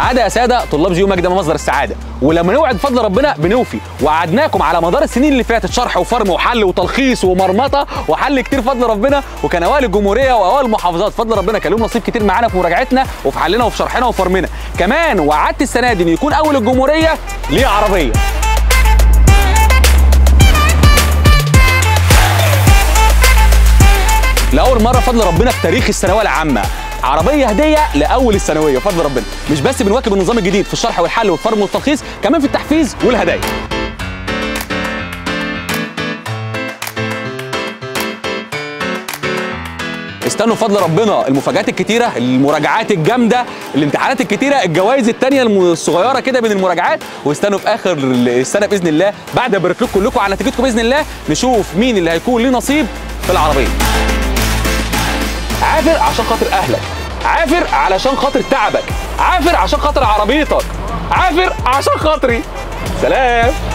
كالعاده يا ساده طلاب جيو مجد مصدر السعاده ولما نوعد بفضل ربنا بنوفي وعدناكم على مدار السنين اللي فاتت شرح وفرم وحل وتلخيص ومرمطه وحل كتير فضل ربنا وكان اوائل الجمهوريه واوائل المحافظات فضل ربنا كان لهم نصيب كتير معانا في مراجعتنا وفي حلنا وفي شرحنا وفرمنا كمان وعدت السنه دي ان يكون اول الجمهوريه ليه عربيه لاول مره فضل ربنا في تاريخ الثانويه العامه عربيه هديه لاول الثانويه بفضل ربنا مش بس بنواكب النظام الجديد في الشرح والحل والفرم والتلخيص كمان في التحفيز والهدايا استنوا بفضل ربنا المفاجآت الكتيرة المراجعات الجامدة الامتحانات الكتيرة الجوائز التانية الصغيرة كده من المراجعات واستنوا في آخر السنة بإذن الله بعد أبارك لكم كلكم على نتيجتكم بإذن الله نشوف مين اللي هيكون ليه نصيب في العربية عافر عشان خاطر أهلك عافر علشان خاطر تعبك عافر عشان خاطر عربيتك عافر عشان خاطري سلام